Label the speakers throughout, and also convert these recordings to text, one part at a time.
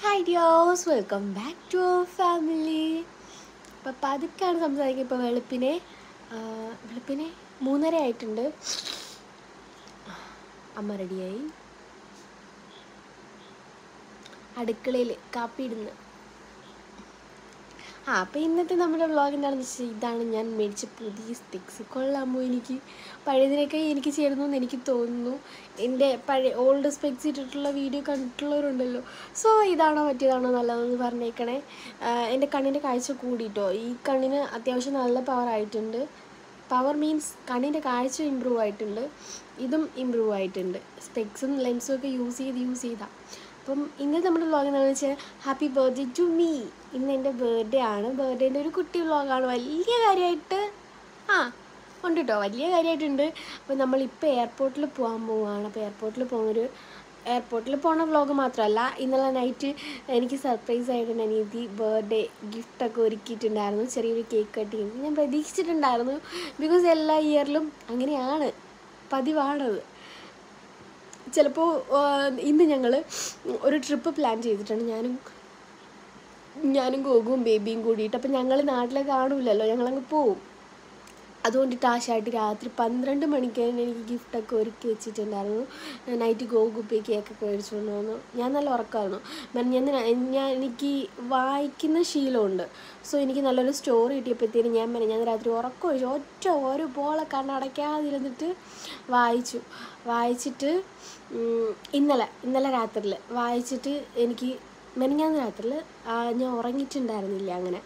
Speaker 1: Hi dears welcome back to our family അപ്പം പതുക്കെയാണ് സംസാരിക്കുക ഇപ്പോൾ വെളുപ്പിനെ ആ, വെളുപ്പിനെ മൂന്നര ആയിട്ടുണ്ട് അമ്മ റെഡിയായി അടുക്കളയിൽ കാപ്പി ഇടുന്നു ആ അപ്പോൾ ഇന്നത്തെ നമ്മുടെ വ്ളോഗ് എന്താണെന്ന് വെച്ചാൽ ഇതാണ് ഞാൻ മേടിച്ച പുതിയ സ്റ്റിക്സ് കൊള്ളാമോ എനിക്ക് പഴയതിനൊക്കെ എനിക്ക് ചേരുന്നു എന്ന് എനിക്ക് തോന്നുന്നു എൻ്റെ പഴയ ഓൾഡ് സ്പെക്സ് ഇട്ടിട്ടുള്ള വീഡിയോ കണ്ടിട്ടുള്ളവരുണ്ടല്ലോ സോ ഇതാണോ മറ്റേതാണോ നല്ലതെന്ന് പറഞ്ഞേക്കണേ ആ, എൻ്റെ കണ്ണിൻ്റെ കാഴ്ച കൂടിയിട്ടോ ഈ കണ്ണിന് അത്യാവശ്യം നല്ല പവർ ആയിട്ടുണ്ട് പവർ മീൻസ് കണ്ണിൻ്റെ കാഴ്ച ഇമ്പ്രൂവ് ആയിട്ടുണ്ട് ഇതും ഇമ്പ്രൂവ് ആയിട്ടുണ്ട് സ്പെക്സും ലെൻസും ഒക്കെ യൂസ് ചെയ്ത് യൂസ് ചെയ്താൽ അപ്പം ഇന്നത്തെ നമ്മുടെ വ്ളോഗ് എന്താണെന്ന് വെച്ചാൽ ഹാപ്പി ബർത്ത്ഡേ ടു മീ ഇന്ന് എൻ്റെ ബർത്ത്ഡേ ആണ് ബർത്ത്ഡേൻ്റെ ഒരു കുട്ടി വ്ളോഗാണ് വലിയ കാര്യമായിട്ട് ആ ഉണ്ട് കേട്ടോ വലിയ കാര്യമായിട്ടുണ്ട് അപ്പോൾ നമ്മളിപ്പോൾ എയർപോർട്ടിൽ പോകാൻ പോവുകയാണ് അപ്പോൾ എയർപോർട്ടിൽ പോകുന്നൊരു എയർപോർട്ടിൽ പോണ വ്ളോഗ് മാത്രമല്ല ഇന്നലെ നൈറ്റ് എനിക്ക് സർപ്രൈസ് ആയിട്ട് അനിയത്തി ബർത്ത്ഡേ ഗിഫ്റ്റൊക്കെ ഒരുക്കിയിട്ടുണ്ടായിരുന്നു ചെറിയൊരു കേക്ക് കട്ടിങ് ഞാൻ പ്രതീക്ഷിച്ചിട്ടുണ്ടായിരുന്നു ബിക്കോസ് എല്ലാ ഇയറിലും അങ്ങനെയാണ് പതിവാണത് ചിലപ്പോൾ ഇന്ന് ഞങ്ങൾ ഒരു ട്രിപ്പ് പ്ലാൻ ചെയ്തിട്ടുണ്ട് ഞാനും ഞാനും ഗോകുവും ബേബിയും കൂടിയിട്ട് അപ്പം ഞങ്ങൾ നാട്ടിലെ കാണൂലല്ലോ ഞങ്ങളങ്ങ് പോവും അതുകൊണ്ടിട്ട് ആശായിട്ട് രാത്രി പന്ത്രണ്ട് മണിക്ക് തന്നെ എനിക്ക് ഗിഫ്റ്റൊക്കെ ഒരുക്കി വെച്ചിട്ടുണ്ടായിരുന്നു നൈറ്റ് ഗോകുപ്പി കേക്കൊക്കെ മേടിച്ചുകൊണ്ട് വന്നു ഞാൻ നല്ല ഉറക്കമായിരുന്നു ഞാൻ ഞാൻ ഞാൻ എനിക്ക് വായിക്കുന്ന ശീലമുണ്ട് സോ എനിക്ക് നല്ലൊരു സ്റ്റോറി കിട്ടിയപ്പോഴത്തേനും ഞാൻ പറഞ്ഞു ഞാൻ രാത്രി ഉറക്കം ഒഴിച്ചു ഒറ്റ ഒരു പോളെ കണ്ണടയ്ക്കാതിരുന്നിട്ട് വായിച്ചു വായിച്ചിട്ട് ഉം, ഇന്നലെ ഇന്നലെ രാത്രിയിൽ വായിച്ചിട്ട് എനിക്ക് മെനങ്ങാന്ന് രാത്രിയിൽ ഞാൻ ഉറങ്ങിയിട്ടുണ്ടായിരുന്നില്ല അങ്ങനെ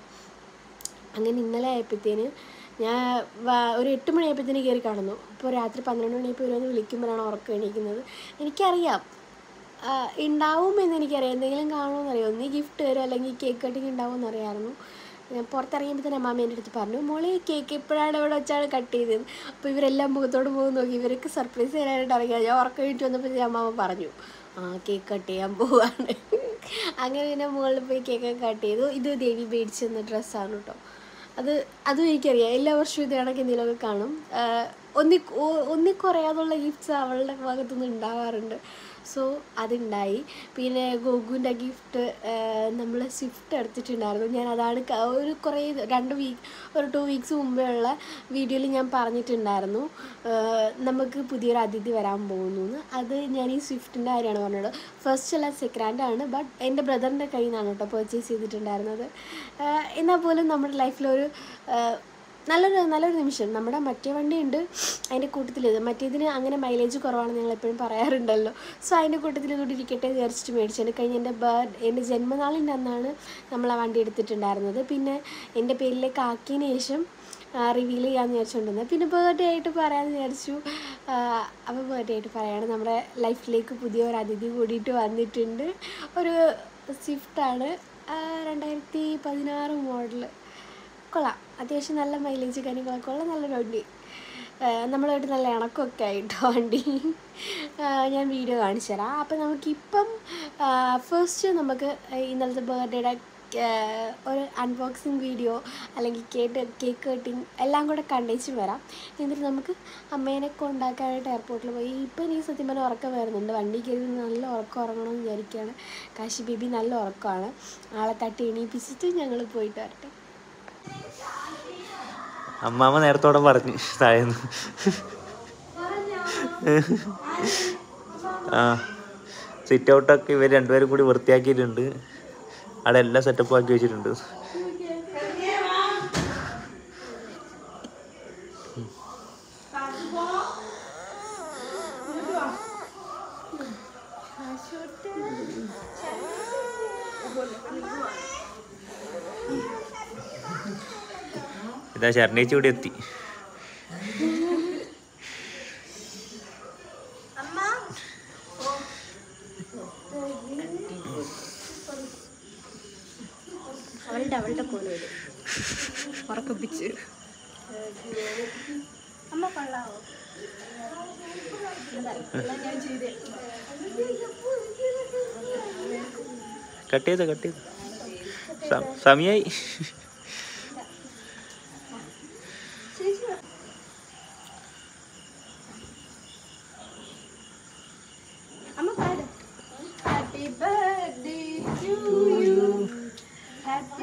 Speaker 1: അങ്ങനെ ഇന്നലെ ആയപ്പോഴത്തേന് ഞാൻ വ- ഒരു എട്ട് മണിയായപ്പോഴത്തേന് കയറി കാണുന്നു ഇപ്പോൾ രാത്രി പന്ത്രണ്ട് മണിയപ്പോൾ വരുമെന്ന് വിളിക്കുമ്പോഴാണ് ഉറക്കം എണീക്കുന്നത് എനിക്കറിയാം ആ, ഉണ്ടാവും എന്ന് എനിക്കറിയാം എന്തെങ്കിലും കാണുമെന്ന് അറിയാം ഒന്നീ ഗിഫ്റ്റ് വരും അല്ലെങ്കിൽ കേക്ക് കട്ടിങ് ഉണ്ടാവുമെന്ന് അറിയാമായിരുന്നു ഞാൻ പുറത്തിറങ്ങിയപ്പോൾ തന്നെ അമ്മാമ്മ എൻ്റെ അടുത്ത് പറഞ്ഞു മോളെ കേക്ക് എപ്പോഴാണ് ഇവിടെ വെച്ചാണ് കട്ട് ചെയ്തത് അപ്പോൾ ഇവരെല്ലാം മുഖത്തോട് മുഖം നോക്കി ഇവർക്ക് സർപ്രൈസ് തരാനായിട്ട് അറിയാം ഞാൻ ഉറക്കം കഴിഞ്ഞിട്ട് വന്നപ്പോൾ അമ്മാമ്മ പറഞ്ഞു ആ കേക്ക് കട്ട് ചെയ്യാൻ പോവാണ് അങ്ങനെ പിന്നെ മുകളിൽ പോയി കേക്ക് കട്ട് ചെയ്തു ഇത് ദേവി മേടിച്ച് തന്ന ഡ്രസ്സാണ് കേട്ടോ അത് അതും എനിക്കറിയാം എല്ലാ വർഷവും ഇത് കണക്ക് എന്തെങ്കിലുമൊക്കെ കാണും ആഹ് ഒന്നി ഒ- ഒന്നി കുറയാതുള്ള ഗിഫ്റ്റ്സ് അവളുടെ ഭാഗത്തുനിന്ന് ഉണ്ടാവാറുണ്ട് സോ അതുണ്ടായി പിന്നെ ഗോകുവിൻ്റെ ഗിഫ്റ്റ് നമ്മൾ സ്വിഫ്റ്റ് എടുത്തിട്ടുണ്ടായിരുന്നു ഞാൻ അതാണ് ക- ഒരു കുറേ രണ്ട് വീക്ക് ഒരു ടു വീക്സ് മുമ്പേ ഉള്ള വീഡിയോയിൽ ഞാൻ പറഞ്ഞിട്ടുണ്ടായിരുന്നു ആഹ് നമുക്ക് പുതിയൊരു അതിഥി വരാൻ പോകുന്നു എന്ന് അത് ഞാൻ ഈ സ്വിഫ്റ്റിൻ്റെ കാര്യമാണ് പറഞ്ഞത് ഫസ്റ്റ് അല്ല സെക്കൻഡ് ആണ് ബട്ട് എൻ്റെ ബ്രദറിൻ്റെ കയ്യിൽ നിന്നാണ് കേട്ടോ പർച്ചേസ് ചെയ്തിട്ടുണ്ടായിരുന്നത് ആഹ് എന്നാൽ പോലും നമ്മുടെ ലൈഫിലൊരു ആഹ് നല്ലൊരു നല്ലൊരു നിമിഷം നമ്മുടെ മറ്റേ വണ്ടിയുണ്ട് അതിൻ്റെ കൂട്ടത്തിൽ ഇത് മറ്റേതിന് അങ്ങനെ മൈലേജ് കുറവാണെന്ന് ഞങ്ങൾ എപ്പോഴും പറയാറുണ്ടല്ലോ സോ അതിൻ്റെ കൂട്ടത്തിൽ ഇതുകൊണ്ട് ഇരിക്കട്ടെ എന്ന് വിചാരിച്ചിട്ട് മേടിച്ചത് കഴിഞ്ഞ് എൻ്റെ ബർത്ത് എൻ്റെ ജന്മനാളിൻ്റെ അന്നാണ് നമ്മൾ ആ വണ്ടി എടുത്തിട്ടുണ്ടായിരുന്നത് പിന്നെ എൻ്റെ പേരിലേക്ക് ആക്കിയതിന് ശേഷം റിവീൽ ചെയ്യാമെന്ന് വിചാരിച്ചുകൊണ്ടിരുന്നത് പിന്നെ ബർത്ത്ഡേ ആയിട്ട് പറയാമെന്ന് വിചാരിച്ചു അപ്പോൾ ബർത്ത്ഡേ ആയിട്ട് പറയാണ് നമ്മുടെ ലൈഫിലേക്ക് പുതിയ ഒരു അതിഥി കൂടിയിട്ട് വന്നിട്ടുണ്ട് ഒരു സ്വിഫ്റ്റാണ് രണ്ടായിരത്തി പതിനാറ് മോഡൽ കൊള്ളാം അത്യാവശ്യം നല്ല മൈലേജ് കാര്യങ്ങളൊക്കെ ഉള്ള നല്ലൊരു വണ്ടി ആഹ് നമ്മളുമായിട്ട് നല്ല ഇണക്കമൊക്കെ ആയിട്ടോ വണ്ടി ആഹ് ഞാൻ വീഡിയോ കാണിച്ചു തരാം അപ്പം നമുക്കിപ്പം ഫസ്റ്റ് നമുക്ക് ഇന്നലത്തെ ബർത്ത്ഡേയുടെ ഒരു അൺബോക്സിങ് വീഡിയോ അല്ലെങ്കിൽ കേക്ക് കേക്ക് കട്ടിങ് എല്ലാം കൂടെ കണ്ടേച്ചും വരാം എന്നിട്ട് നമുക്ക് അമ്മേനെ കൊണ്ടാക്കാനായിട്ട് എയർപോർട്ടിൽ പോയി ഇപ്പം എനിക്ക് സത്യം പറഞ്ഞാൽ ഉറക്കം വരുന്നുണ്ട് വണ്ടി കയറി നിന്ന് നല്ല ഉറക്കം ഉറങ്ങണമെന്ന് വിചാരിക്കുകയാണ് കാശി ബേബി നല്ല ഉറക്കമാണ് ആളെ തട്ടി എണീപ്പിച്ചിട്ട് ഞങ്ങൾ പോയിട്ട് വരട്ടെ
Speaker 2: അമ്മാമ്മ നേരത്തോടെ പറഞ്ഞു താഴേന്ന് ആ സിറ്റ് ഔട്ടൊക്കെ ഇവർ രണ്ടുപേരും കൂടി വൃത്തിയാക്കിയിട്ടുണ്ട് അവിടെ എല്ലാം സെറ്റപ്പ് ആക്കി വെച്ചിട്ടുണ്ട് ഇതാ ശരണേച്ചി ഇവിടെ എത്തി
Speaker 1: അവളുടെ അവളുടെ പോലെ വരും ഉറക്കപ്പിച്ച് അമ്മ കൊള്ളാവോ
Speaker 2: കട്ട് ചെയ്ത കട്ട് ചെയ്ത സം- സമയായി
Speaker 1: അമ്മ പാട് happy birthday to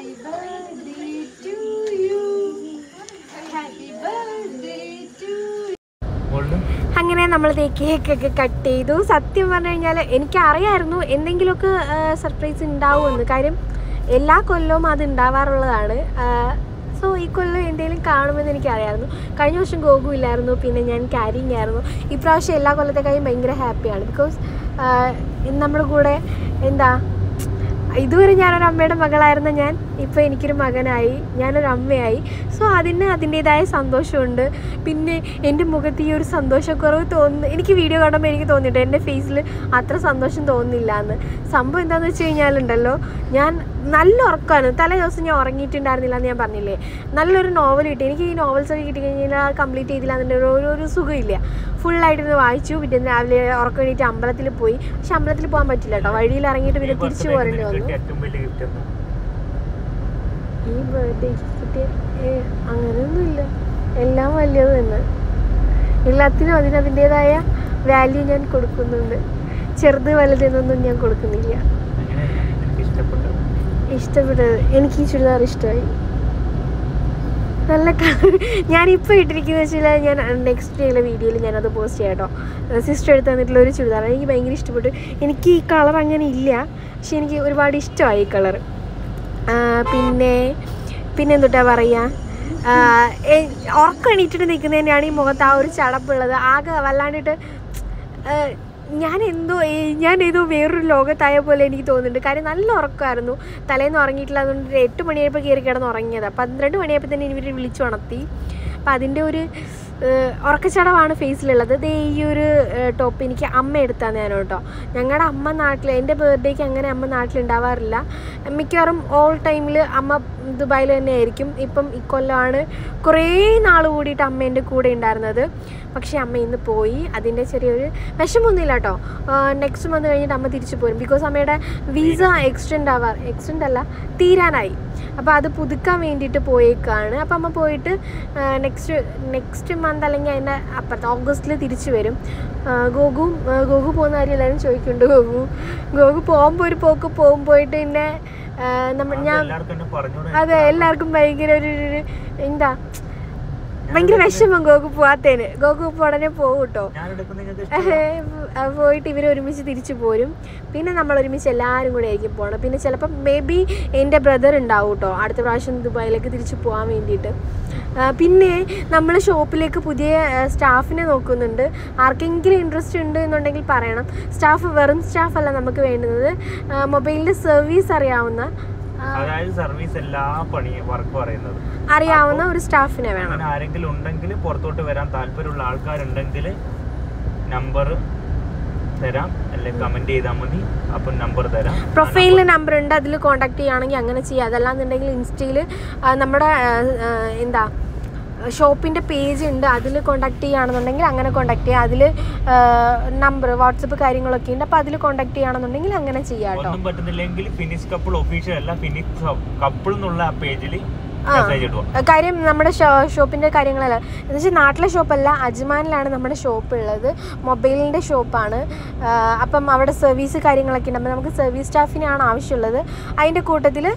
Speaker 1: birthday to you. Happy birthday to
Speaker 2: മോളില്
Speaker 1: അങ്ങനെ നമ്മൾ കേക്കൊക്കെ കട്ട് ചെയ്തു സത്യം പറഞ്ഞു കഴിഞ്ഞാൽ എനിക്കറിയായിരുന്നു എന്തെങ്കിലുമൊക്കെ സർപ്രൈസ് ഉണ്ടാവുമെന്ന് കാര്യം എല്ലാ കൊല്ലവും അത് ഉണ്ടാവാറുള്ളതാണ് സോ ഈ കൊല്ലം എന്തെങ്കിലും കാണുമെന്ന് എനിക്കറിയായിരുന്നു കഴിഞ്ഞ വർഷം ഗോകു ഇല്ലായിരുന്നു പിന്നെ ഞാൻ ക്യാരിങ് ആയിരുന്നു ഇപ്രാവശ്യം എല്ലാ കൊല്ലത്തെക്കാളും ഭയങ്കര ഹാപ്പിയാണ് ബിക്കോസ് നമ്മുടെ കൂടെ എന്താ ഇതുവരെ ഞാനൊരു അമ്മയുടെ മകളായിരുന്ന ഞാൻ ഇപ്പോൾ എനിക്കൊരു മകനായി ഞാനൊരു അമ്മയായി സോ അതിന് അതിൻ്റേതായ സന്തോഷമുണ്ട് പിന്നെ എൻ്റെ മുഖത്ത് ഈ ഒരു സന്തോഷക്കുറവ് തോന്നുന്നു എനിക്ക് വീഡിയോ കാണുമ്പോൾ എനിക്ക് തോന്നിയിട്ട് എൻ്റെ ഫേസിൽ അത്ര സന്തോഷം തോന്നുന്നില്ല എന്ന് സംഭവം എന്താണെന്ന് വെച്ച് കഴിഞ്ഞാലുണ്ടല്ലോ ഞാൻ നല്ല ഉറക്കമാണ് തലേ ദിവസം ഞാൻ ഉറങ്ങിയിട്ടുണ്ടായിരുന്നില്ല എന്ന് ഞാൻ പറഞ്ഞില്ലേ നല്ലൊരു നോവൽ കിട്ടി എനിക്ക് ഈ നോവൽസ് ഒക്കെ കിട്ടി കഴിഞ്ഞാൽ കംപ്ലീറ്റ് ചെയ്തില്ല അതിൻ്റെ ഒരു ഒരു- ഒരു സുഖമില്ല ഫുള്ളായിട്ടിരുന്ന് വായിച്ചു പിറ്റേന്ന് രാവിലെ ഉറക്കം എണീറ്റ് അമ്പലത്തിൽ പോയി പക്ഷെ അമ്പലത്തിൽ പോകാൻ പറ്റില്ല കേട്ടോ വഴിയിൽ ഇറങ്ങിയിട്ട് പിന്നെ തിരിച്ചു പോരേണ്ടി വന്നു
Speaker 2: ഏറ്റവും വലിയ ഗിഫ്റ്റ് എന്താ
Speaker 1: ഈ ബർത്ത്ഡേ കിട്ടിയ ഏ, അങ്ങനെയൊന്നുമില്ല എല്ലാം വലിയത് തന്നെ എല്ലാത്തിനും അതിനതിൻ്റെതായ വാല്യൂ ഞാൻ കൊടുക്കുന്നുണ്ട് ചെറുത് വലുതെന്നൊന്നും ഞാൻ കൊടുക്കുന്നില്ല
Speaker 2: അങ്ങനെ എനിക്ക് ഇഷ്ടപ്പെട്ടു
Speaker 1: ഇഷ്ടപ്പെട്ടത് എനിക്ക് ഈ ചുരിദാർ ഇഷ്ടമായി നല്ല കളർ ഞാനിപ്പോൾ ഇട്ടിരിക്കുന്നത് വെച്ചാൽ ഞാൻ നെക്സ്റ്റ് ഡേയിലെ വീഡിയോയിൽ ഞാനത് പോസ്റ്റ് ചെയ്യാം കേട്ടോ സിസ്റ്റർ എടുത്ത് തന്നിട്ടുള്ള ഒരു ചുരിദാർ എനിക്ക് ഭയങ്കര ഇഷ്ടപ്പെട്ടു എനിക്ക് ഈ കളർ അങ്ങനെ ഇല്ല പക്ഷെ എനിക്ക് ഒരുപാട് ഇഷ്ടമായി ഈ കളർ പിന്നെ പിന്നെ എന്തുട്ടാ പറയുക ഉറക്കം എണീറ്റിട്ട് നിൽക്കുന്നതിൻ്റെയാണ് ഈ മുഖത്ത് ആ ഒരു ചടപ്പുള്ളത് ആകെ വല്ലാണ്ടിട്ട് ഏഹ് ഞാൻ എന്തോ ഏ- ഞാൻ ഏതോ വേറൊരു ലോകത്തായ പോലെ എനിക്ക് തോന്നുന്നുണ്ട് കാര്യം നല്ല ഉറക്കമായിരുന്നു തലേന്ന് ഉറങ്ങിയിട്ടില്ല അതുകൊണ്ട് ഒരു എട്ട് മണിയായപ്പോൾ കയറി കിടന്ന് ഉറങ്ങിയത് പന്ത്രണ്ട് മണിയായപ്പോൾ തന്നെ ഇവർ വിളിച്ചു ഉണർത്തി അപ്പം അതിൻ്റെ ഒരു ഏഹ്, ഉറക്കച്ചടവാണ് ഫേസിലുള്ളത് ദേ ഈ ഒരു ഏഹ്, ടോപ്പ് എനിക്ക് അമ്മ എടുത്താന്ന് ഞാൻ കേട്ടോ ഞങ്ങളുടെ അമ്മ നാട്ടിൽ എൻ്റെ ബർത്ത്ഡേക്ക് അങ്ങനെ അമ്മ നാട്ടിലുണ്ടാവാറില്ല മിക്കവാറും ഓൾ ടൈമിൽ അമ്മ ദുബായിൽ തന്നെ ആയിരിക്കും ഇപ്പം ഇക്കൊല്ലമാണ് കുറേ നാൾ കൂടിയിട്ട് അമ്മ എൻ്റെ കൂടെ ഉണ്ടായിരുന്നത് പക്ഷേ അമ്മ ഇന്ന് പോയി അതിൻ്റെ ചെറിയൊരു വിഷമമൊന്നുമില്ല കേട്ടോ നെക്സ്റ്റ് മന്ത് കഴിഞ്ഞിട്ട് അമ്മ തിരിച്ചു പോരും ബിക്കോസ് അമ്മയുടെ വിസ എക്സ്റ്റെൻഡ് ആവാർ എക്സ്റ്റെൻഡ് അല്ല തീരാനായി അപ്പോൾ അത് പുതുക്കാൻ വേണ്ടിയിട്ട് പോയേക്കാണ് അപ്പോൾ അമ്മ പോയിട്ട് നെക്സ്റ്റ് നെക്സ്റ്റ് മന്ത് അല്ലെങ്കിൽ അതിൻ്റെ അപ്പുറത്ത് ഓഗസ്റ്റിൽ തിരിച്ചു വരും ആ, ഗോകു ആ, ഗോകു പോകുന്ന കാര്യം എല്ലാവരും ചോദിക്കുന്നുണ്ട് ഗോകു ഗോകു പോകുമ്പോൾ ഒരു പോക്ക് പോകും പോയിട്ട് പിന്നെ ആ, നമ്മ ഞാൻ
Speaker 2: എല്ലാവർക്കും എന്നെ പറഞ്ഞൂടെ
Speaker 1: അതെ എല്ലാവർക്കും ഭയങ്കര ഒരു ഒരു- ഒരു എന്താ ഭയങ്കര വിഷമം ഗോകു പോവാത്തേന് ഗോകു ഇപ്പോൾ ഉടനെ പോകും കേട്ടോ
Speaker 2: ഞാൻ എടുക്കുന്ന നിങ്ങൾക്ക് ഇഷ്ടം
Speaker 1: ഏഹ് പോയിട്ട് ഇവർ ഒരുമിച്ച് തിരിച്ചു പോരും പിന്നെ നമ്മൾ ഒരുമിച്ച് എല്ലാവരും കൂടെ ആയിരിക്കും പോകണം പിന്നെ ചിലപ്പോൾ മേ ബി എൻ്റെ ബ്രദർ ഉണ്ടാവും കേട്ടോ അടുത്ത പ്രാവശ്യം ദുബായിലേക്ക് തിരിച്ചു പോകാൻ വേണ്ടിയിട്ട് ആ, പിന്നെ നമ്മൾ ഷോപ്പിലേക്ക് പുതിയ സ്റ്റാഫിനെ നോക്കുന്നുണ്ട് ആർക്കെങ്കിലും ഇൻട്രസ്റ്റ് ഉണ്ട് എന്നുണ്ടെങ്കിൽ പറയണം സ്റ്റാഫ് വെറും സ്റ്റാഫല്ല നമുക്ക് വേണ്ടുന്നത് മൊബൈലിൻ്റെ സർവീസ് അറിയാവുന്ന ആ,
Speaker 2: അതായത് സർവീസ് എല്ലാ പണി വർക്കും അറിയുന്നത്
Speaker 1: അറിയാവുന്ന ഒരു സ്റ്റാഫിനെ വേണം
Speaker 2: അങ്ങനെ ആരെങ്കിലും ഉണ്ടെങ്കിൽ പുറത്തോട്ട് വരാൻ താല്പര്യമുള്ള ആൾക്കാരുണ്ടെങ്കിൽ നമ്പർ തരാം അല്ലെങ്കിൽ കമന്റ് ചെയ്താൽ മതി അപ്പം നമ്പർ തരാം
Speaker 1: പ്രൊഫൈലിൽ നമ്പർ ഉണ്ട് അതിൽ കോൺടാക്ട് ചെയ്യുകയാണെങ്കിൽ അങ്ങനെ ചെയ്യാം അതല്ലാന്നുണ്ടെങ്കിൽ ഇൻസ്റ്റയിൽ നമ്മുടെ ആ, ആ, എന്താ ഷോപ്പിൻ്റെ പേജ് ഉണ്ട് അതിൽ കോൺടാക്ട് ചെയ്യുകയാണെന്നുണ്ടെങ്കിൽ അങ്ങനെ കോൺടാക്ട് ചെയ്യുക അതിൽ നമ്പർ വാട്സപ്പ് കാര്യങ്ങളൊക്കെ ഉണ്ട് അപ്പോൾ അതിൽ കോൺടാക്ട് ചെയ്യുകയാണെന്നുണ്ടെങ്കിൽ അങ്ങനെ ചെയ്യാം കേട്ടോ
Speaker 2: ഒന്നും പറ്റുന്നില്ലെങ്കിൽ ഫിനിഷ് കപ്പിൾ ഒഫീഷ്യൽ അല്ല ഫിനിഷ് കപ്പിൾ എന്നുള്ള ആ പേജിൽ
Speaker 1: ആ.
Speaker 2: മെസ്സേജ് ഇടുക
Speaker 1: കാര്യം നമ്മുടെ ഷോ- ഷോപ്പിൻ്റെ കാര്യങ്ങളല്ല എന്ന് വെച്ചാൽ നാട്ടിലെ ഷോപ്പല്ല അജ്മാനിലാണ് നമ്മുടെ ഷോപ്പ് ഉള്ളത് മൊബൈലിൻ്റെ ഷോപ്പാണ് ആ, അപ്പം അവിടെ സർവീസ് കാര്യങ്ങളൊക്കെ ഉണ്ട് അപ്പം നമുക്ക് സർവീസ് സ്റ്റാഫിനെയാണ് ആവശ്യമുള്ളത് അതിൻ്റെ കൂട്ടത്തിൽ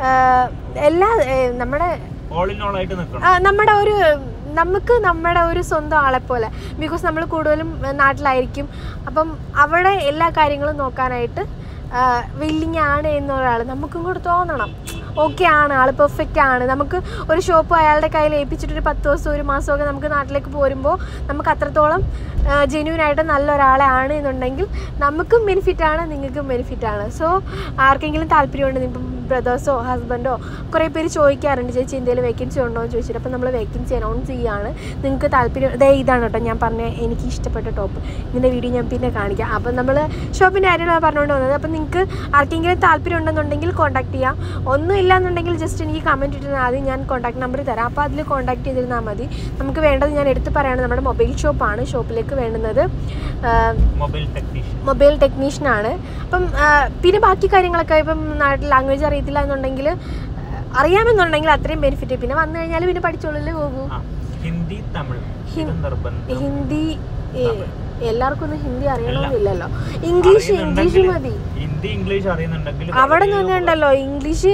Speaker 1: എല്ലാ ഏ, നമ്മുടെ
Speaker 2: ഓൾ ഇൻ ഓൾ ആയിട്ട് നിൽക്കണം
Speaker 1: ആ, നമ്മുടെ ഒരു നമുക്ക് നമ്മുടെ ഒരു സ്വന്തം ആളെ പോലെ ബിക്കോസ് നമ്മൾ കൂടുതലും ഏ, നാട്ടിലായിരിക്കും അപ്പം അവിടെ എല്ലാ കാര്യങ്ങളും നോക്കാനായിട്ട് വില്ലിങ് ആണ് എന്നൊരാൾ നമുക്കും കൂടെ തോന്നണം ഓക്കെ ആണ് ആൾ പെർഫെക്റ്റ് ആണ് നമുക്ക് ഒരു ഷോപ്പ് അയാളുടെ കയ്യിൽ ഏൽപ്പിച്ചിട്ട് ഒരു പത്ത് ദിവസം ഒരു മാസമൊക്കെ നമുക്ക് നാട്ടിലേക്ക് പോരുമ്പോൾ നമുക്ക് അത്രത്തോളം ജെന്യൂൻ ആയിട്ട് നല്ല ഒരാളെ ആണ് എന്നുണ്ടെങ്കിൽ നമുക്കും ബെനിഫിറ്റ് ആണ് നിങ്ങൾക്കും ബെനിഫിറ്റ് ആണ് സോ ആർക്കെങ്കിലും താല്പര്യമുണ്ട് ഇപ്പം ബ്രദേഴ്സോ ഹസ്ബൻഡോ കുറേ പേര് ചോദിക്കാറുണ്ട് ചേച്ചി എന്തെങ്കിലും വേക്കൻസി ഉണ്ടോ എന്ന് ചോദിച്ചിട്ട് അപ്പം നമ്മൾ വേക്കൻസി അനൗൺസ് ചെയ്യുകയാണ് നിങ്ങൾക്ക് താല്പര്യം ദേ ഇതാണ് കേട്ടോ ഞാൻ പറഞ്ഞ എനിക്ക് ഇഷ്ടപ്പെട്ട ടോപ്പ് ഇതിൻ്റെ വീഡിയോ ഞാൻ പിന്നെ കാണിക്കാം അപ്പം നമ്മൾ ഷോപ്പിൻ്റെ കാര്യങ്ങളാണ് പറഞ്ഞുകൊണ്ട് വന്നത് അപ്പം നിങ്ങൾക്ക് ആർക്കെങ്കിലും താല്പര്യം ഉണ്ടെന്നുണ്ടെങ്കിൽ കോൺടാക്ട് ചെയ്യാം ഒന്നും ഇല്ലാന്നുണ്ടെങ്കിൽ ജസ്റ്റ് എനിക്ക് കമൻറ്റ് ഇട്ടിരുന്നാൽ ആദ്യം ഞാൻ കോൺടാക്ട് നമ്പർ തരാം അപ്പോൾ അതിൽ കോൺടാക്ട് ചെയ്തിരുന്നാൽ മതി നമുക്ക് വേണ്ടത് ഞാൻ എടുത്ത് പറയുകയാണ് നമ്മുടെ മൊബൈൽ ഷോപ്പാണ് ഷോപ്പിലേക്ക് വേണ്ടുന്നത്
Speaker 2: മൊബൈൽ ടെക്നീഷ്യൻ
Speaker 1: മൊബൈൽ ടെക്നീഷ്യനാണ് അപ്പം ആ, പിന്നെ ബാക്കി കാര്യങ്ങളൊക്കെ ഇപ്പം നാട്ടിൽ ലാംഗ്വേജ് അറിയത്തില്ല എന്നുണ്ടെങ്കിൽ അറിയാമെന്നുണ്ടെങ്കിൽ അത്രയും ബെനിഫിറ്റ് പിന്നെ വന്നു കഴിഞ്ഞാൽ പിന്നെ പഠിച്ചോളല്ലേ പോകൂ
Speaker 2: ആ ഹിന്ദി തമിഴ് ഇത് നിർബന്ധം
Speaker 1: ഹിന്ദി ഏ,
Speaker 2: തമിഴ്.
Speaker 1: എല്ലാവർക്കും ഒന്നും ഹിന്ദി അറിയണമെന്നില്ലല്ലോ ഇംഗ്ലീഷ് ഇംഗ്ലീഷ്
Speaker 2: അറിയുന്നുണ്ടെങ്കിൽ-
Speaker 1: മതി
Speaker 2: ഹിന്ദി ഇംഗ്ലീഷ് അറിയുന്നുണ്ടെങ്കിൽ
Speaker 1: അവിടെ
Speaker 2: വളരെ
Speaker 1: നിന്ന് ഉണ്ടല്ലോ ഇംഗ്ലീഷ്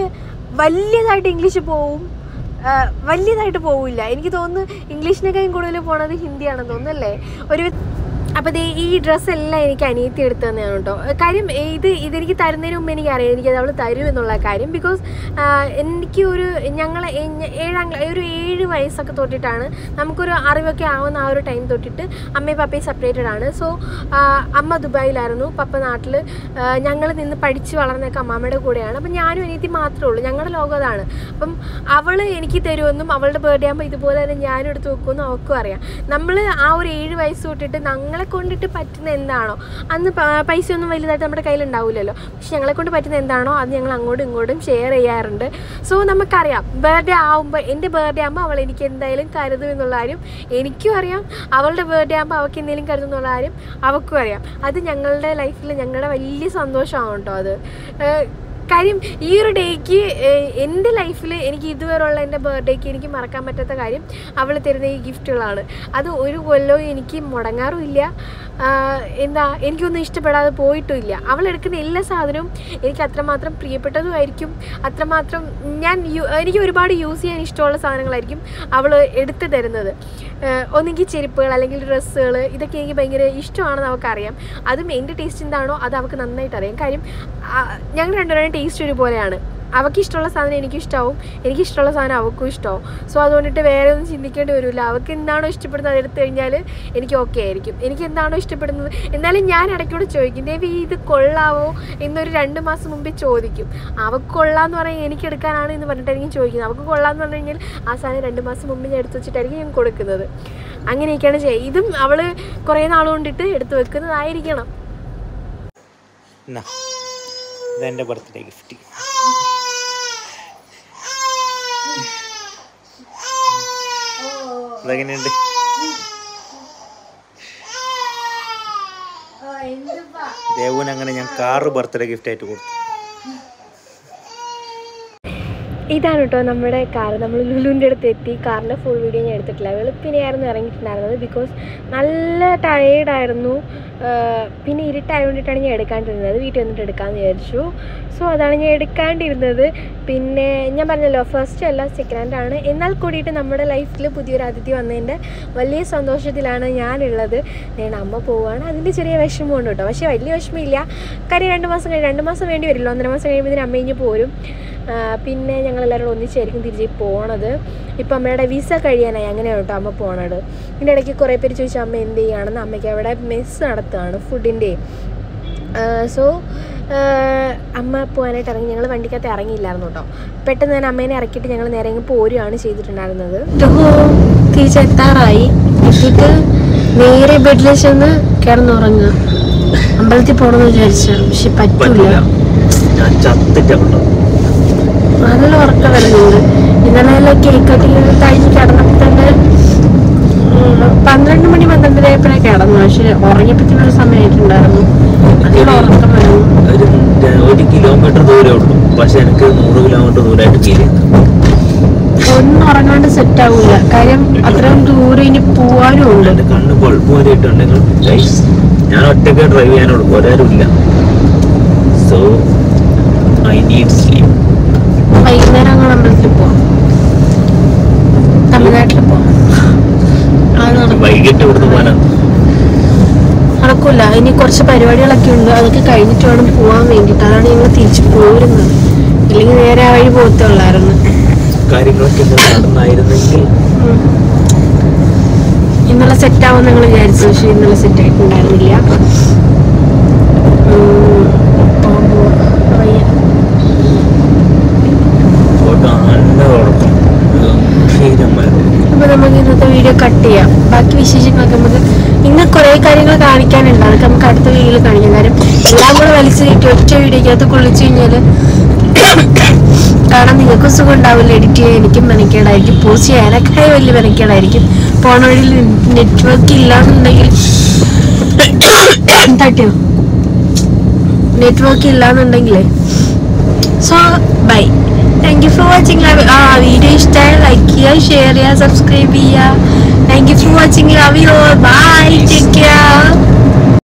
Speaker 1: വലിയതായിട്ട് ഇംഗ്ലീഷ് പോവും ആ, വലിയതായിട്ട് പോവില്ല എനിക്ക് തോന്നുന്നു ഇംഗ്ലീഷിനേക്കാളും കൂടുതൽ പോണത് ഹിന്ദിയാണെന്ന് തോന്നുന്നു അല്ലേ ഒരു അപ്പോൾ ദേ ഈ ഡ്രസ്സ് എല്ലാം എനിക്ക് അനിയത്തി എടുത്തു തന്നെയാണ് കേട്ടോ കാര്യം ഇത് ഇതെനിക്ക് തരുന്നതിന് മുമ്പ് എനിക്കറിയാം എനിക്കത് അവൾ തരും എന്നുള്ള കാര്യം ബിക്കോസ് എനിക്ക് ഒരു ഞങ്ങൾ ഏഴാം ക്ലാ- ഒരു ഏഴ് വയസ്സൊക്കെ തൊട്ടിട്ടാണ് നമുക്കൊരു അറിവൊക്കെ ആവുന്ന ആ ഒരു ടൈം തൊട്ടിട്ട് അമ്മയും പപ്പയും സെപ്പറേറ്റഡ് ആണ് സോ അമ്മ ദുബായിലായിരുന്നു പപ്പ നാട്ടിൽ ഞങ്ങൾ നിന്ന് പഠിച്ച് വളർന്നൊക്കെ അമ്മാമ്മയുടെ കൂടെയാണ് അപ്പം ഞാനും അനിയത്തി മാത്രമേ ഉള്ളൂ ഞങ്ങളുടെ ലോകം അതാണ് അപ്പം അവൾ എനിക്ക് തരുമെന്നും അവളുടെ ബർത്ത്ഡേ ആകുമ്പോൾ ഇതുപോലെ തന്നെ ഞാനും എടുത്ത് വെക്കുമെന്നും അവൾക്കും അറിയാം നമ്മൾ ആ ഒരു ഏഴ് വയസ്സ് തൊട്ടിട്ട് ഞങ്ങളെ കൊണ്ടിട്ട് പറ്റുന്ന എന്താണോ അന്ന് പ- പൈസ ഒന്നും വലുതായിട്ട് നമ്മുടെ കയ്യിൽ ഉണ്ടാവില്ലല്ലോ പക്ഷെ ഞങ്ങളെ കൊണ്ട് പറ്റുന്ന എന്താണോ അത് ഞങ്ങൾ അങ്ങോട്ടും ഇങ്ങോട്ടും ഷെയർ ചെയ്യാറുണ്ട് സോ നമുക്കറിയാം ബർത്ത്ഡേ ആകുമ്പോൾ എൻ്റെ ബർത്ത്ഡേ ആകുമ്പോൾ അവൾ എനിക്ക് എന്തായാലും കരുതും എന്നുള്ള കാര്യം എനിക്കും അറിയാം അവളുടെ ബർത്ത്ഡേ ആകുമ്പോൾ അവൾക്ക് എന്തെങ്കിലും കരുതും എന്നുള്ള കാര്യം അവൾക്കും അറിയാം അത് ഞങ്ങളുടെ ലൈഫിൽ ഞങ്ങളുടെ വലിയ സന്തോഷമാണ് കേട്ടോ അത് ഏഹ് കാര്യം ഈ ഒരു ഡേക്ക് എൻ്റെ ലൈഫിൽ എനിക്ക് ഇതുവരെയുള്ള എൻ്റെ ബർത്ത്ഡേക്ക് എനിക്ക് മറക്കാൻ പറ്റാത്ത കാര്യം അവൾ തരുന്ന ഈ ഗിഫ്റ്റുകളാണ് അത് ഒരു കൊല്ലവും എനിക്ക് മുടങ്ങാറുമില്ല ആഹ് എന്താ എനിക്കൊന്നും ഇഷ്ടപ്പെടാതെ പോയിട്ടുമില്ല അവൾ എടുക്കുന്ന എല്ലാ സാധനവും എനിക്ക് അത്രമാത്രം പ്രിയപ്പെട്ടതുമായിരിക്കും അത്രമാത്രം ഞാൻ യു- എനിക്ക് ഒരുപാട് യൂസ് ചെയ്യാൻ ഇഷ്ടമുള്ള സാധനങ്ങളായിരിക്കും അവൾ എടുത്തു തരുന്നത് ആഹ് ഒന്നുകിൽ ചെരുപ്പുകൾ അല്ലെങ്കിൽ ഡ്രസ്സുകൾ ഇതൊക്കെ എനിക്ക് ഭയങ്കര ഇഷ്ടമാണെന്ന് അവൾക്കറിയാം അതും എൻ്റെ ടേസ്റ്റ് എന്താണോ അത് അവൾക്ക് നന്നായിട്ട് അറിയാം കാര്യം ആ, ഞങ്ങൾ രണ്ടുപേരും ടേസ്റ്റ് ഒരുപോലെയാണ് അവൾക്ക് ഇഷ്ടമുള്ള സാധനം എനിക്കും ഇഷ്ടമാവും എനിക്ക് ഇഷ്ടമുള്ള സാധനം അവൾക്കും ഇഷ്ടമാവും സോ അതുകൊണ്ടിട്ട് വേറെ ഒന്നും ചിന്തിക്കേണ്ടി വരില്ല അവൾക്ക് എന്താണോ ഇഷ്ടപ്പെടുന്നത് അത് എടുത്തു കഴിഞ്ഞാൽ എനിക്ക് ഓക്കെ ആയിരിക്കും എനിക്ക് എന്താണോ ഇഷ്ടപ്പെടുന്നത് എന്നാലും ഞാൻ ഇടയ്ക്കൂടെ ചോദിക്കും ദേവി ഇത് കൊള്ളാവോ എന്നൊരു രണ്ട് മാസം മുമ്പേ ചോദിക്കും അവൾക്ക് കൊള്ളാന്ന് പറയാൻ എനിക്ക് എടുക്കാനാണ് എന്ന് പറഞ്ഞിട്ടായിരിക്കും ചോദിക്കുന്നത് അവൾക്ക് കൊള്ളാന്ന് പറഞ്ഞു കഴിഞ്ഞാൽ ആ സാധനം രണ്ട് മാസം മുമ്പ് ഞാൻ എടുത്തു വെച്ചിട്ടായിരിക്കും ഞാൻ കൊടുക്കുന്നത് അങ്ങനെയൊക്കെയാണ് ചെയ്യുക ഇതും അവൾ കുറേ നാൾ കൊണ്ടിട്ട് എടുത്തു വെക്കുന്നതായിരിക്കണം
Speaker 2: എന്നാ ഇതെൻ്റെ ബർത്ത്ഡേ ഗിഫ്റ്റ് ഇതെങ്ങനെയുണ്ട് ദേവുവിന് അങ്ങനെ ഞാൻ കാറ് ബർത്ത്ഡേ ഗിഫ്റ്റ് ആയിട്ട് കൊടുത്തു
Speaker 1: ഇതാണ് കേട്ടോ നമ്മുടെ കാർ നമ്മൾ ലുലുവിൻ്റെ അടുത്ത് എത്തി കാറിൻ്റെ ഫുൾ വീഡിയോ ഞാൻ എടുത്തിട്ടില്ല വെളുപ്പിനെയായിരുന്നു ഇറങ്ങിയിട്ടുണ്ടായിരുന്നത് ബിക്കോസ് നല്ല ടയേർഡായിരുന്നു പിന്നെ ഇരുട്ടായത് കൊണ്ടിട്ടാണ് ഞാൻ എടുക്കാണ്ടിരുന്നത് വീട്ടിൽ വന്നിട്ട് എടുക്കാമെന്ന് വിചാരിച്ചു സോ അതാണ് ഞാൻ എടുക്കാണ്ടിരുന്നത് പിന്നെ ഞാൻ പറഞ്ഞല്ലോ ഫസ്റ്റ് അല്ല സെക്കൻഡ് ഹാൻഡ് ആണ് എന്നാൽ കൂടിയിട്ട് നമ്മുടെ ലൈഫിൽ പുതിയൊരു അതിഥി വന്നതിൻ്റെ വലിയ സന്തോഷത്തിലാണ് ഞാനുള്ളത് ഞാൻ അമ്മ പോവുകയാണ് അതിൻ്റെ ചെറിയ വിഷമമുണ്ട് കേട്ടോ പക്ഷേ വലിയ വിഷമമില്ല കാര്യം രണ്ട് മാസം കഴിഞ്ഞ് രണ്ട് മാസം വേണ്ടി വരില്ല ഒന്നര മാസം കഴിയുമ്പോൾ അമ്മ ഇഞ്ഞ് പോരും ആ, പിന്നെ ഞങ്ങളെല്ലാവരും ഒന്നിച്ചായിരിക്കും തിരിച്ച് പോണത് ഇപ്പം അമ്മയുടെ വിസ കഴിയാനായി അങ്ങനെയാണ് കേട്ടോ അമ്മ പോണത് ഇതിൻ്റെ ഇടയ്ക്ക് കുറേ പേര് ചോദിച്ചു അമ്മ എന്ത് ചെയ്യുകയാണെന്ന് അമ്മയ്ക്ക് അവിടെ മെസ്സ് നടത്തുകയാണ് ഫുഡിൻ്റെ സോ അമ്മ പോകാനായിട്ട് ഇറങ്ങി ഞങ്ങൾ വണ്ടിക്കകത്ത് ഇറങ്ങിയില്ലായിരുന്നു കേട്ടോ പെട്ടെന്ന് തന്നെ അമ്മേനെ ഇറക്കിയിട്ട് ഞങ്ങൾ നേരെ ഇങ്ങ് പോരുകയാണ് ചെയ്തിട്ടുണ്ടായിരുന്നത് തിരിച്ചെത്താറായി എത്തിയിട്ട് നേരെ ബെഡിൽ ചെന്ന് കിടന്നുറങ്ങുക അമ്പലത്തിൽ പോകണമെന്ന് വിചാരിച്ച പക്ഷെ പറ്റൂല
Speaker 2: ഞാൻ ചത്തിട്ടുണ്ടോ
Speaker 1: നല്ല ഉറക്കം വരുന്നുണ്ട് ഇന്നലെ കേക്ക് കട്ടിങ് കഴിഞ്ഞ് കിടന്നപ്പോൾ തന്നെ ഉം, പന്ത്രണ്ട് മണി പന്ത്രണ്ടരയപ്പോഴേ കിടന്നു പക്ഷെ ഉറങ്ങിയപ്പത്തിനൊരു സമയമായിട്ടുണ്ടായിരുന്നു നല്ല ഉറക്കം വരുന്നു
Speaker 2: ഒരു ഒരു കിലോമീറ്റർ ദൂരമേ ഉള്ളൂ പക്ഷെ എനിക്ക് നൂറ് കിലോമീറ്റർ ദൂരമായിട്ട് ഫീൽ ചെയ്യുന്നു
Speaker 1: ഒന്നും ഉറങ്ങാണ്ട് സെറ്റ് ആവൂല കാര്യം അത്രയും ദൂരം ഇനി പോവാനും ഉണ്ട്
Speaker 2: എൻ്റെ കണ്ണ് ബൾബ് പോലെ ഇട്ടുണ്ടെങ്കിൽ guys, ഞാൻ ഒറ്റയ്ക്ക് ഡ്രൈവ് ചെയ്യാനുള്ളൂ വേറെ ആരും ഇല്ല സോ ഐ നീഡ് സ്ലീപ്പ്
Speaker 1: വൈകുന്നേരം അങ്ങനെ അമ്പലത്തിൽ പോവാം തമിഴ്നാട്ടിൽ പോവാം അത് നടക്കും
Speaker 2: വൈകിട്ട് ഇവിടുന്ന് പോകാനാണ്
Speaker 1: നടക്കൂല ഇനി കുറച്ച് പരിപാടികളൊക്കെ ഉണ്ട് അതൊക്കെ കഴിഞ്ഞിട്ട് വേണം പോവാൻ വേണ്ടിയിട്ട് അതാണ് ഞങ്ങൾ തിരിച്ചു പോരുന്നത് ഇല്ലെങ്കിൽ നേരെ ആ വഴി പോകത്തുള്ളായിരുന്നു
Speaker 2: കാര്യങ്ങളൊക്കെ ഒന്ന് നടന്നായിരുന്നെങ്കിൽ
Speaker 1: ഇന്നലെ സെറ്റ് ആവും ഞങ്ങൾ വിചാരിച്ചു പക്ഷെ ഇന്നലെ സെറ്റ് ആയിട്ടുണ്ടായിരുന്നില്ല ഉം, പോവാൻ പോവാ. വയ്യ.
Speaker 2: ഫോട്ടോ നല്ല ഉറക്കം ഗംഭീരമായിരുന്നു
Speaker 1: അപ്പൊ നമുക്ക് ഇന്നത്തെ വീഡിയോ കട്ട് ചെയ്യാം ബാക്കി വിശേഷങ്ങളൊക്കെ നമുക്ക് ഇന്ന് കുറെ കാര്യങ്ങൾ കാണിക്കാനുണ്ട് അതൊക്കെ നമുക്ക് അടുത്ത വീഡിയോയിൽ കാണിക്കാം കാര്യം എല്ലാം കൂടെ വലിച്ചു കയറ്റി ഒറ്റ വീഡിയോക്കകത്ത് കൊള്ളിച്ചു കഴിഞ്ഞാല് കാണാൻ നിങ്ങൾക്കും സുഖം ഉണ്ടാവില്ല എഡിറ്റ് ചെയ്യാൻ എനിക്കും മെനക്കേടായിരിക്കും പോസ്റ്റ് ചെയ്യാനൊക്കെ വലിയ മെനക്കേടായിരിക്കും പോണ വഴിയിൽ നെറ്റ്വർക്ക് ഇല്ലാന്നുണ്ടെങ്കിൽ തട്ടിയോ നെറ്റ്വർക്ക് ഇല്ലാന്നുണ്ടെങ്കിലേ so bye thank you for watching ആ വീഡിയോ ഇഷ്ടമായ ലൈക്ക് ചെയ്യുക ഷെയർ ചെയ്യുക സബ്സ്ക്രൈബ് ചെയ്യുക thank you for watching love you bye take care